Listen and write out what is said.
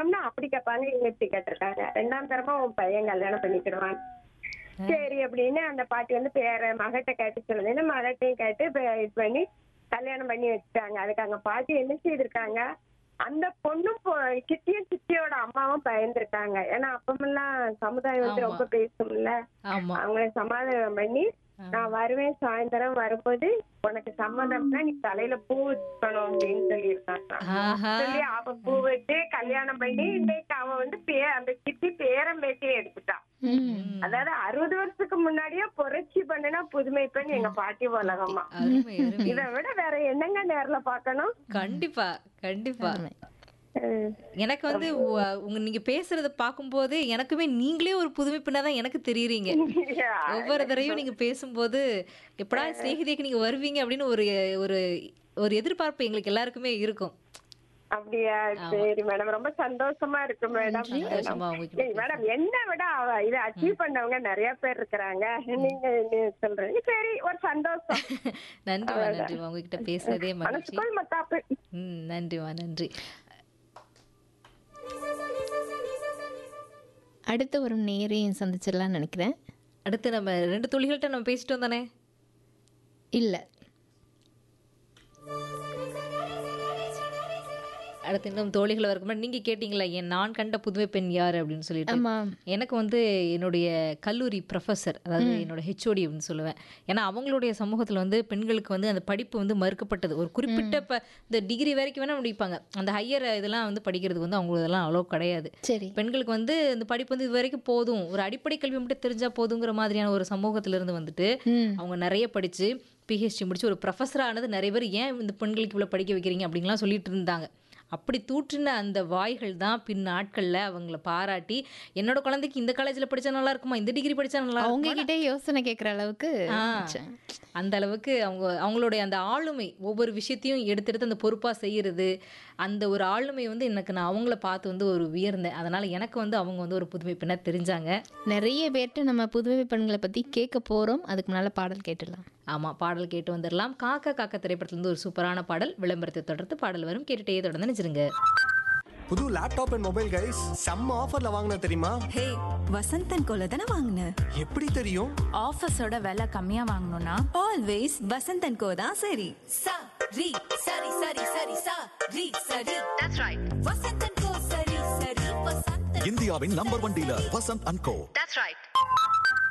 தரம்னா அப்படி கேட்பாங்க இவங்க இப்படி கேட்டிருக்காங்க ரெண்டாம் தரமா உன் பையன் கல்யாணம் பண்ணிக்கிடுவான் சரி அப்படின்னு அந்த பாட்டி வந்து பேர மகட்ட கேட்டு சொல்லுதுன்னு மகட்டையும் கேட்டு இப்ப இது பண்ணி கல்யாணம் பண்ணி வச்சுட்டாங்க அதுக்கு அங்க பாட்டி என்ன செய்திருக்காங்க அந்த பொண்ணும் பொ- சித்தியும் சித்தியோட அம்மாவும் பயந்துருக்காங்க ஏன்னா அப்பமெல்லாம் சமுதாயம் வந்து ஆமா. ரொம்ப பேசும்ல ஆமா அவங்கள சமாதானம் பண்ணி நான் வருவேன் சாயந்தரம் வரும்போது உனக்கு சம்மதம்னா நீ தலையில பூ வச்சுக்கணும் அப்படின்னு சொல்லியிருக்காங்க ஆஹா சொல்லி அவ பூ வச்சு கல்யாணம் பண்ணி இன்னைக்கு அவ வந்து பே அந்த சித்தி பேரம் பேட்டியே எடுத்துட்டான் ம். அதாவது அறுபது வருஷத்துக்கு முன்னாடியே புரட்சி பண்ணுனா புதுமை பெண் எங்க பாட்டி உலகமா அருமை அருமை இதை விட வேற என்னங்க நேர்ல பாக்கணும் கண்டிப்பா கண்டிப்பா அருமை. உம். எனக்கு வந்து உ- உங்க நீங்க பேசுறத பார்க்கும்போது எனக்குமே நீங்களே ஒரு புதுமை பெண்ணா தான் எனக்கு தெரியுறீங்க ஒவ்வொரு தடவையும் நீங்க பேசும்போது எப்படா சிநேகிதிக்கு நீங்க வருவீங்க அப்படின்னு ஒரு ஒரு ஒரு எதிர்பார்ப்பு எங்களுக்கு எல்லாருக்குமே இருக்கும் அப்படியா சரி மேடம் ரொம்ப சந்தோஷமா இருக்கு மேடம் சந்தோஷமா உங்ககிட்ட மேடம் என்ன விட அவ இதை அச்சீவ் பண்ணவங்க நிறைய பேர் இருக்கிறாங்க நீங்க என்ன சொல்றீங்க சரி ஒரு சந்தோஷம் நன்றிமா நன்றிமா உங்ககிட்ட பேசுறதே மகிழ்ச்சி மனசுக்குள் மத்தாப்பு ம் நன்றிமா நன்றி அடுத்த ஒரு நேரையும் சந்திச்சிடலாம்னு நினைக்கிறேன் அடுத்து நம்ம ரெண்டு துளிகள்கிட்ட நம்ம பேசிட்டு வந்தானே இல்லை அடுத்து இன்னும் தோழிகள் வரைக்கும் முன்னாடி நீங்க கேட்டீங்களா என் நான் கண்ட புதுமை பெண் யார் அப்படின்னு சொல்லிட்டு ஆமா எனக்கு வந்து என்னுடைய கல்லூரி ப்ரொஃபஸர் அதாவது என்னோட ஹெச்ஓடி அப்படின்னு சொல்லுவேன் ஏன்னா அவங்களுடைய சமூகத்தில் வந்து பெண்களுக்கு வந்து அந்த படிப்பு வந்து மறுக்கப்பட்டது ஒரு குறிப்பிட்ட இப்போ இந்த டிகிரி வரைக்கும் வேணால் முடிப்பாங்க அந்த ஹையர் இதெல்லாம் வந்து படிக்கிறதுக்கு வந்து அவங்களுக்கு இதெல்லாம் அவ்வளோ கிடையாது சரி பெண்களுக்கு வந்து இந்த படிப்பு வந்து இது வரைக்கும் போதும் ஒரு அடிப்படை கல்வி மட்டும் தெரிஞ்சா போதுங்கிற மாதிரியான ஒரு சமூகத்துல இருந்து வந்துட்டு ம் அவங்க நிறைய படிச்சு பிஹெச்டி முடிச்சு ஒரு ப்ரொஃபஸர் ஆனது நிறைய பேர் ஏன் இந்த பெண்களுக்கு இவ்வளோ படிக்க வைக்கிறீங்க அப்படின்லாம் சொல்லிட்டு இருந்தாங்க அப்படி தூற்றின அந்த வாய்கள் தான் பின் நாட்களில் அவங்கள பாராட்டி என்னோட குழந்தைக்கு இந்த காலேஜில் படிச்சா நல்லா இருக்குமா இந்த டிகிரி படிச்சா நல்லா அவங்க இருக்குமா கிட்ட யோசனை கேட்குற அளவுக்கு ஆ. அந்த அளவுக்கு அவங்க அவங்களுடைய அந்த ஆளுமை ஒவ்வொரு விஷயத்தையும் எடுத்து எடுத்து அந்த பொறுப்பாக செய்யறது அந்த ஒரு ஆளுமை வந்து எனக்கு நான் அவங்கள பார்த்து வந்து ஒரு வியர்ந்தேன் அதனால எனக்கு வந்து அவங்க வந்து ஒரு புதுமை பெண்ணா தெரிஞ்சாங்க நிறைய பேர்கிட்ட நம்ம புதுமை பெண்களை பத்தி கேட்க போறோம் அதுக்கு முன்னால பாடல் கேட்டுடலாம் ஆமாம் பாடல் கேட்டு வந்துடலாம் காக்கா காக்கா திரைப்படத்துலேருந்து ஒரு சூப்பரான பாடல் விளம்பரத்தை தொடர்ந்து பாடல் வரும் கேட்டுட்டே தொடர்ந்து நினைச்சிருங்க புது லேப்டாப் அண்ட் மொபைல் கைஸ் செம்ம ஆஃபர்ல வாங்கின தெரியுமா ஹே வசந்தன் கோல தானே வாங்கின எப்படி தெரியும் ஆஃபீஸோட விலை கம்மியா வாங்கணும்னா ஆல்வேஸ் வசந்தன் கோ தான் சரி sa ri sari sari sari sa ri sari that's right vasantan ko sari sari vasantan இந்தியாவின் number one dealer Vasanth and co that's right